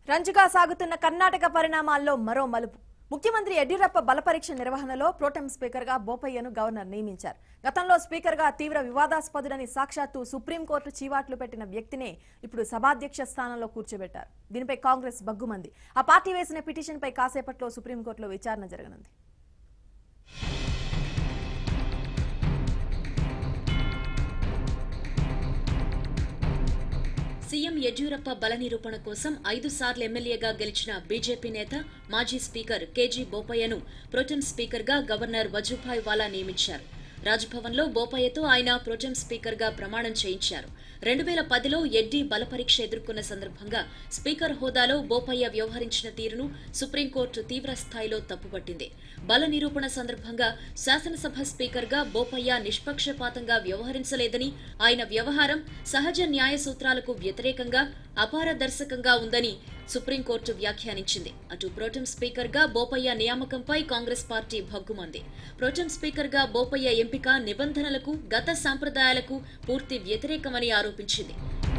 రంజుగా సాగుతున్న కర్ణాటక పరిణామాల్లో మరో మలుపు ముఖ్యమంత్రి యడ్యూరప్ప బలపరీక్ష నిర్వహణలో ప్రోటెం స్పీకర్గా బోపయ్యను గవర్నర్ నియమించారు గతంలో స్పీకర్గా తీవ్ర వివాదాస్పదుడని సాక్షాత్తు సుప్రీంకోర్టు చీవాట్లు పెట్టిన వ్యక్తినే ఇప్పుడు సభాధ్యక్ష స్థానంలో కూర్చోబెట్టారు దీనిపై కాంగ్రెస్ బగ్గుమంది ఆ పార్టీ వేసిన పిటిషన్పై కాసేపట్లో సుప్రీంకోర్టులో విచారణ జరగనుంది సీఎం యడ్యూరప్ప బల నిరూపణ కోసం ఐదు సార్లు ఎమ్మెల్యేగా గెలిచిన బీజేపీ నేత మాజీ స్పీకర్ కేజీ బోపయ్యను ప్రోటెం స్పీకర్గా గవర్నర్ వజుభాయ్ వాలా నియమించారు రాజ్భవన్లో బోపయ్యతో ఆయన ప్రోటెం స్పీకర్గా ప్రమాణం చేయించారు రెండు వేల పదిలో ఎడ్డీ బల పరీక్ష ఎదుర్కొన్న సందర్భంగా స్పీకర్ హోదాలో బోపయ్య వ్యవహరించిన తీరును సుప్రీంకోర్టు తీవ్ర స్థాయిలో తప్పుపట్టింది బల నిరూపణ సందర్భంగా శాసనసభ స్పీకర్గా బోపయ్య నిష్పక్షపాతంగా వ్యవహరించలేదని ఆయన వ్యవహారం సహజ న్యాయ సూత్రాలకు వ్యతిరేకంగా అపారదర్శకంగా ఉందని సుప్రీంకోర్టు వ్యాఖ్యానించింది అటు ప్రోటెం స్పీకర్గా బోపయ్య నియామకంపై కాంగ్రెస్ పార్టీ భగ్గుమంది ప్రోటెం స్పీకర్గా బోపయ్య ఎంపిక నిబంధనలకు గత సాంప్రదాయాలకు పూర్తి వ్యతిరేకమని ఆరోపించింది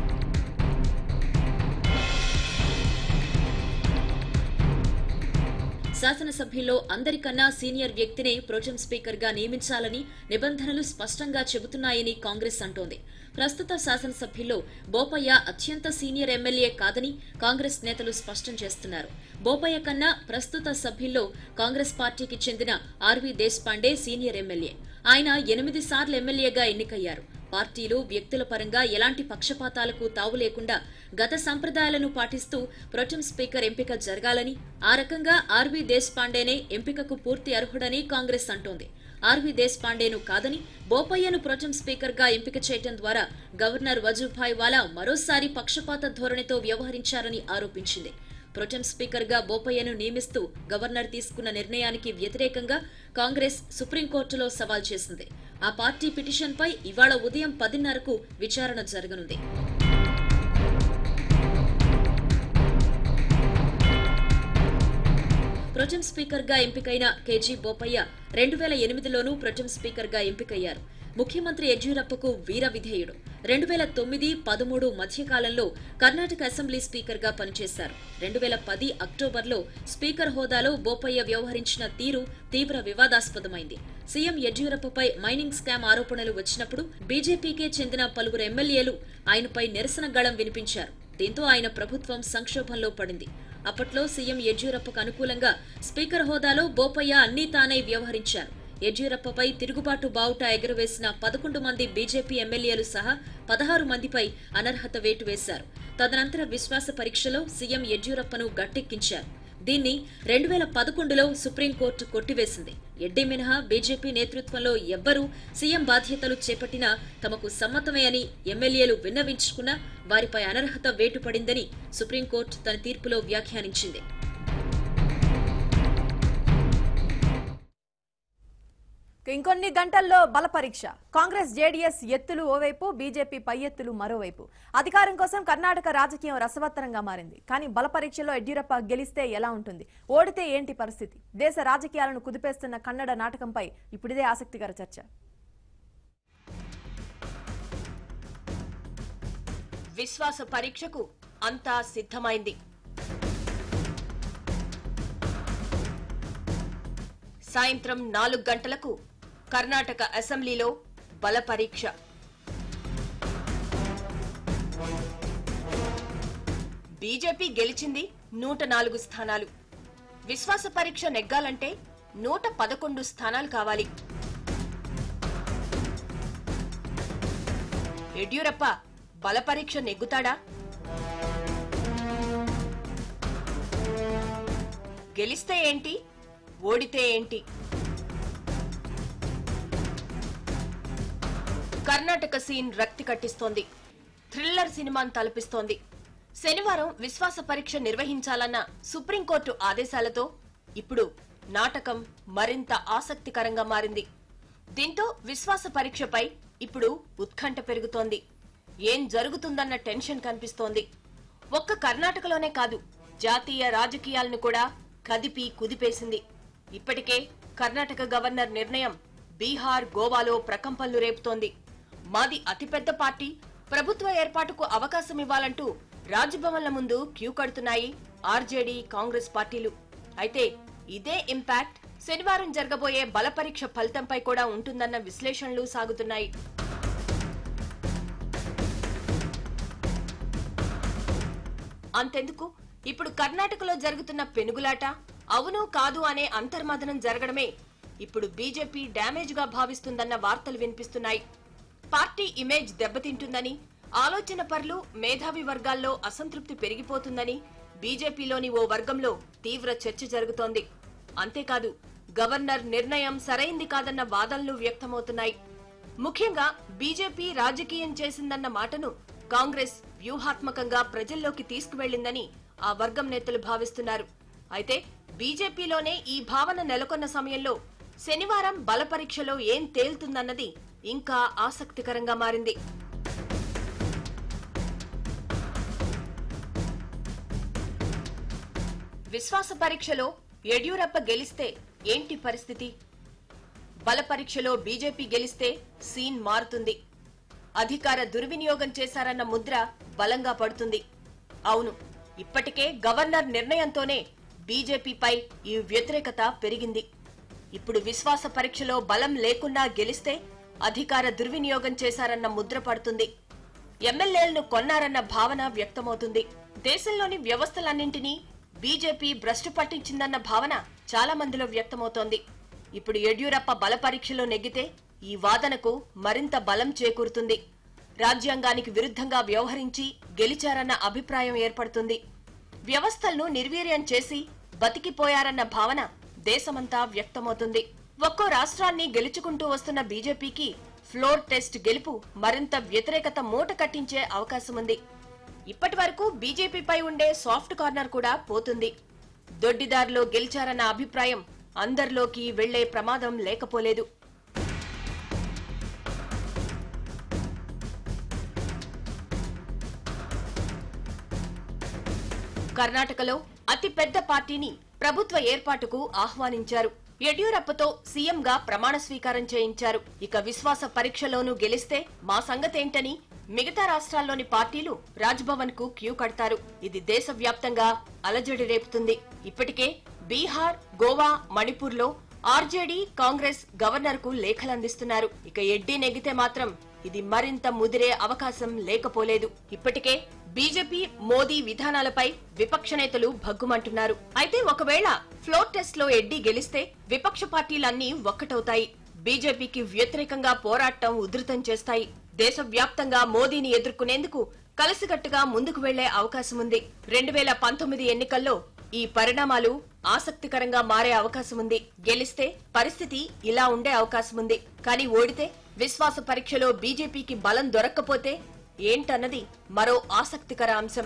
శాసనసభ్యుల్లో అందరికన్నా సీనియర్ వ్యక్తినే ప్రోటెం స్పీకర్ గా నియమించాలని నిబంధనలు స్పష్టంగా చెబుతున్నాయని కాంగ్రెస్ అంటోంది ప్రస్తుత శాసనసభ్యుల్లో బోపయ్య అత్యంత సీనియర్ ఎమ్మెల్యే కాదని కాంగ్రెస్ నేతలు స్పష్టం చేస్తున్నారు బోపయ్య కన్నా ప్రస్తుత సభ్యుల్లో కాంగ్రెస్ పార్టీకి చెందిన ఆర్వీ దేశపాండే సీనియర్ ఎమ్మెల్యే ఆయన ఎనిమిది సార్లు ఎమ్మెల్యేగా ఎన్నికయ్యారు పార్టీలు వ్యక్తుల పరంగా ఎలాంటి పక్షపాతాలకు తావు లేకుండా గత సంప్రదాయాలను పాటిస్తూ ప్రొటెం స్పీకర్ ఎంపిక జరగాలని ఆ రకంగా ఆర్వీ దేశపాండేనే ఎంపికకు పూర్తి అర్హుడని కాంగ్రెస్ అంటోంది ఆర్వీ దేశపాండేను కాదని బోపయ్యను ప్రొటెం స్పీకర్ గా ఎంపిక చేయడం ద్వారా గవర్నర్ వజుభాయ్ వాలా మరోసారి పక్షపాత ధోరణితో వ్యవహరించారని ఆరోపించింది ప్రొటెం స్పీకర్ గా బోపయ్యను నియమిస్తూ గవర్నర్ తీసుకున్న నిర్ణయానికి వ్యతిరేకంగా కాంగ్రెస్ సుప్రీంకోర్టులో సవాల్ చేసింది ఆ పార్టీ పిటిషన్పై ఇవాళ ఉదయం పదిన్నరకు విచారణ జరగనుంది ప్రొటెం స్పీకర్ గా ఎంపికైన కేజీ బోపయ్య రెండు వేల ఎనిమిదిలోనూ ప్రొటెం స్పీకర్ గా ఎంపికయ్యారు ముఖ్యమంత్రి యడ్యూరప్పకు వీర విధేయుడు రెండు వేల తొమ్మిది పదమూడు మధ్యకాలంలో కర్ణాటక అసెంబ్లీ స్పీకర్ గా పనిచేశారు రెండు వేల పది అక్టోబర్లో స్పీకర్ హోదాలో బోపయ్య వ్యవహరించిన తీరు తీవ్ర వివాదాస్పదమైంది సీఎం యడ్యూరప్పపై మైనింగ్ స్కామ్ ఆరోపణలు వచ్చినప్పుడు బీజేపీకే చెందిన పలువురు ఎమ్మెల్యేలు ఆయనపై నిరసన గళం వినిపించారు దీంతో ఆయన ప్రభుత్వం సంక్షోభంలో పడింది అప్పట్లో సీఎం యడ్యూరప్పకు అనుకూలంగా స్పీకర్ హోదాలో బోపయ్య అన్నీ తానే వ్యవహరించారు యడ్యూరప్పపై తిరుగుబాటు బావుట ఎగురవేసిన పదకొండు మంది బీజేపీ ఎమ్మెల్యేలు సహా పదహారు మందిపై అనర్హత వేటు వేశారు తదనంతర విశ్వాస పరీక్షలో సీఎం యడ్యూరప్పను గట్టెక్కించారు దీన్ని రెండు వేల పదకొండులో సుప్రీంకోర్టు కొట్టివేసింది ఎడ్డీ మినహా బీజేపీ నేతృత్వంలో ఎవ్వరూ సీఎం బాధ్యతలు చేపట్టినా తమకు సమ్మతమే అని ఎమ్మెల్యేలు విన్నవించుకున్నా వారిపై అనర్హత వేటు పడిందని సుప్రీంకోర్టు తన తీర్పులో వ్యాఖ్యానించింది ఇంకొన్ని గంటల్లో బల పరీక్ష కాంగ్రెస్ జేడీఎస్ ఎత్తులు ఓవైపు బీజేపీ పై ఎత్తులు మరోవైపు అధికారం కోసం కర్ణాటక రాజకీయం రసవత్తరంగా మారింది కానీ బల పరీక్షలో యడ్యూరప్ప గెలిస్తే ఎలా ఉంటుంది ఓడితే ఏంటి పరిస్థితి దేశ రాజకీయాలను కుదిపేస్తున్న కన్నడ నాటకంపై ఇప్పుడిదే ఆసక్తికర చర్చ విశ్వాస పరీక్షకు అంతా సిద్ధమైంది సాయంత్రం నాలుగు గంటలకు కర్ణాటక అసెంబ్లీలో బల పరీక్ష బీజేపీ గెలిచింది నూట నాలుగు స్థానాలు విశ్వాస పరీక్ష నెగ్గాలంటే నూట పదకొండు స్థానాలు కావాలి యడ్యూరప్ప బల పరీక్ష నెగ్గుతాడా గెలిస్తే ఏంటి ఓడితే ఏంటి కర్ణాటక సీన్ రక్తి కట్టిస్తోంది థ్రిల్లర్ సినిమాను తలపిస్తోంది శనివారం విశ్వాస పరీక్ష నిర్వహించాలన్న సుప్రీంకోర్టు ఆదేశాలతో ఇప్పుడు నాటకం మరింత ఆసక్తికరంగా మారింది దీంతో విశ్వాస పరీక్షపై ఇప్పుడు ఉత్కంఠ పెరుగుతోంది ఏం జరుగుతుందన్న టెన్షన్ కనిపిస్తోంది ఒక్క కర్ణాటకలోనే కాదు జాతీయ రాజకీయాలను కూడా కదిపి కుదిపేసింది ఇప్పటికే కర్ణాటక గవర్నర్ నిర్ణయం బీహార్ గోవాలో ప్రకంపనలు రేపుతోంది మాది అతిపెద్ద పార్టీ ప్రభుత్వ ఏర్పాటుకు అవకాశం ఇవ్వాలంటూ రాజ్భవన్ల ముందు క్యూ కడుతున్నాయి ఆర్జేడీ కాంగ్రెస్ పార్టీలు అయితే ఇదే ఇంపాక్ట్ శనివారం జరగబోయే బలపరీక్ష ఫలితంపై కూడా ఉంటుందన్న విశ్లేషణలు సాగుతున్నాయి అంతెందుకు ఇప్పుడు కర్ణాటకలో జరుగుతున్న పెనుగులాట అవును కాదు అనే అంతర్మథనం జరగడమే ఇప్పుడు బీజేపీ డ్యామేజ్ గా భావిస్తుందన్న వార్తలు వినిపిస్తున్నాయి పార్టీ ఇమేజ్ దెబ్బతింటుందని ఆలోచన పరులు మేధావి వర్గాల్లో అసంతృప్తి పెరిగిపోతుందని బీజేపీలోని ఓ వర్గంలో తీవ్ర చర్చ జరుగుతోంది అంతేకాదు గవర్నర్ నిర్ణయం సరైంది కాదన్న వాదనలు వ్యక్తమవుతున్నాయి ముఖ్యంగా బీజేపీ రాజకీయం చేసిందన్న మాటను కాంగ్రెస్ వ్యూహాత్మకంగా ప్రజల్లోకి తీసుకువెళ్లిందని ఆ వర్గం నేతలు భావిస్తున్నారు అయితే బీజేపీలోనే ఈ భావన నెలకొన్న సమయంలో శనివారం బలపరీక్షలో ఏం తేలుతుందన్నది ఇంకా ఆసక్తికరంగా మారింది విశ్వాస పరీక్షలో యడ్యూరప్ప గెలిస్తే ఏంటి పరిస్థితి బల పరీక్షలో బీజేపీ గెలిస్తే సీన్ మారుతుంది అధికార దుర్వినియోగం చేశారన్న ముద్ర బలంగా పడుతుంది అవును ఇప్పటికే గవర్నర్ నిర్ణయంతోనే బీజేపీపై ఈ వ్యతిరేకత పెరిగింది ఇప్పుడు విశ్వాస పరీక్షలో బలం లేకుండా గెలిస్తే అధికార దుర్వినియోగం చేశారన్న ముద్ర పడుతుంది ఎమ్మెల్యేలను కొన్నారన్న భావన వ్యక్తమవుతుంది దేశంలోని వ్యవస్థలన్నింటినీ బీజేపీ భ్రష్టు పట్టించిందన్న భావన చాలా మందిలో వ్యక్తమవుతోంది ఇప్పుడు యడ్యూరప్ప బల పరీక్షలో నెగ్గితే ఈ వాదనకు మరింత బలం చేకూరుతుంది రాజ్యాంగానికి విరుద్ధంగా వ్యవహరించి గెలిచారన్న అభిప్రాయం ఏర్పడుతుంది వ్యవస్థలను నిర్వీర్యం చేసి బతికిపోయారన్న భావన దేశమంతా వ్యక్తమవుతుంది ఒక్కో రాష్ట్రాన్ని గెలుచుకుంటూ వస్తున్న బీజేపీకి ఫ్లోర్ టెస్ట్ గెలుపు మరింత వ్యతిరేకత మూట కట్టించే అవకాశం ఉంది ఇప్పటి వరకు బీజేపీపై ఉండే సాఫ్ట్ కార్నర్ కూడా పోతుంది దొడ్డిదారిలో గెలిచారన్న అభిప్రాయం అందరిలోకి వెళ్లే ప్రమాదం లేకపోలేదు కర్ణాటకలో అతి పెద్ద పార్టీని ప్రభుత్వ ఏర్పాటుకు ఆహ్వానించారు యడ్యూరప్పతో సీఎంగా ప్రమాణ స్వీకారం చేయించారు ఇక విశ్వాస పరీక్షలోనూ గెలిస్తే మా సంగతేంటని మిగతా రాష్ట్రాల్లోని పార్టీలు రాజ్భవన్ కు క్యూ కడతారు ఇది దేశవ్యాప్తంగా అలజడి రేపుతుంది ఇప్పటికే బీహార్ గోవా మణిపూర్ లో ఆర్జేడీ కాంగ్రెస్ గవర్నర్ కు లేఖలందిస్తున్నారు ఇక ఎడ్డీ నెగితే మాత్రం ఇది మరింత ముదిరే అవకాశం లేకపోలేదు ఇప్పటికే బీజేపీ మోదీ విధానాలపై విపక్ష నేతలు భగ్గుమంటున్నారు అయితే ఒకవేళ ఫ్లోర్ టెస్ట్ లో ఎడ్డీ గెలిస్తే విపక్ష పార్టీలన్నీ ఒక్కటవుతాయి బీజేపీకి వ్యతిరేకంగా పోరాటం ఉధృతం చేస్తాయి దేశవ్యాప్తంగా మోదీని ఎదుర్కొనేందుకు కలిసికట్టుగా ముందుకు వెళ్లే అవకాశం ఉంది రెండు వేల పంతొమ్మిది ఎన్నికల్లో ఈ పరిణామాలు ఆసక్తికరంగా మారే అవకాశం ఉంది గెలిస్తే పరిస్థితి ఇలా ఉండే అవకాశం ఉంది కానీ ఓడితే విశ్వాస పరీక్షలో బీజేపీకి బలం దొరక్కపోతే ఏంటన్నది మరో ఆసక్తికర అంశం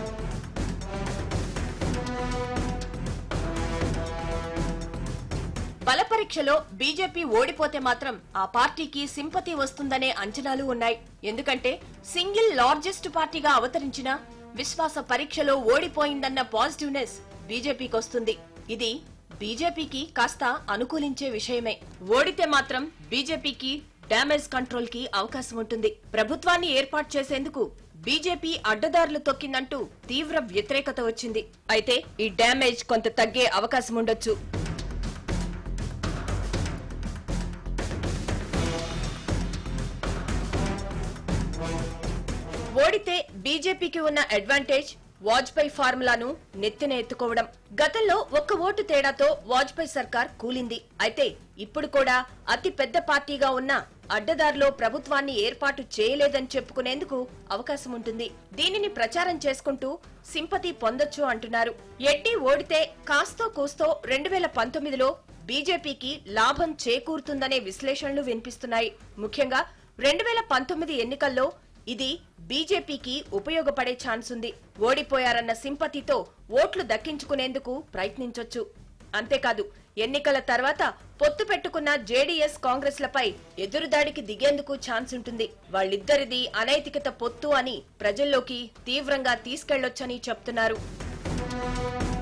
బల పరీక్షలో బీజేపీ ఓడిపోతే మాత్రం ఆ పార్టీకి సింపతి వస్తుందనే అంచనాలు ఉన్నాయి ఎందుకంటే సింగిల్ లార్జెస్ట్ పార్టీగా అవతరించిన విశ్వాస పరీక్షలో ఓడిపోయిందన్న పాజిటివ్నెస్ బీజేపీకి వస్తుంది ఇది బీజేపీకి కాస్త అనుకూలించే విషయమే ఓడితే మాత్రం బీజేపీకి డ్యామేజ్ కంట్రోల్ కి అవకాశం ఉంటుంది ప్రభుత్వాన్ని ఏర్పాటు చేసేందుకు బీజేపీ అడ్డదారులు తొక్కిందంటూ తీవ్ర వ్యతిరేకత వచ్చింది అయితే ఈ డ్యామేజ్ కొంత తగ్గే అవకాశం ఉండొచ్చు ఓడితే బీజేపీకి ఉన్న అడ్వాంటేజ్ వాజ్పేయి ఫార్ములాను నెత్తిన ఎత్తుకోవడం గతంలో ఒక్క ఓటు తేడాతో వాజ్పేయి సర్కార్ కూలింది అయితే ఇప్పుడు కూడా అతి పెద్ద పార్టీగా ఉన్న అడ్డదారిలో ప్రభుత్వాన్ని ఏర్పాటు చేయలేదని చెప్పుకునేందుకు అవకాశం ఉంటుంది దీనిని ప్రచారం చేసుకుంటూ సింపతి పొందొచ్చు అంటున్నారు ఎట్టి ఓడితే కాస్తో కూస్తో రెండు వేల పంతొమ్మిదిలో బీజేపీకి లాభం చేకూరుతుందనే విశ్లేషణలు వినిపిస్తున్నాయి ముఖ్యంగా రెండు వేల పంతొమ్మిది ఎన్నికల్లో ఇది బీజేపీకి ఉపయోగపడే ఛాన్స్ ఉంది ఓడిపోయారన్న సింపతితో ఓట్లు దక్కించుకునేందుకు ప్రయత్నించొచ్చు అంతేకాదు ఎన్నికల తర్వాత పొత్తు పెట్టుకున్న జేడీఎస్ కాంగ్రెస్లపై ఎదురుదాడికి దిగేందుకు ఛాన్స్ ఉంటుంది వాళ్ళిద్దరిది అనైతికత పొత్తు అని ప్రజల్లోకి తీవ్రంగా తీసుకెళ్లొచ్చని చెప్తున్నారు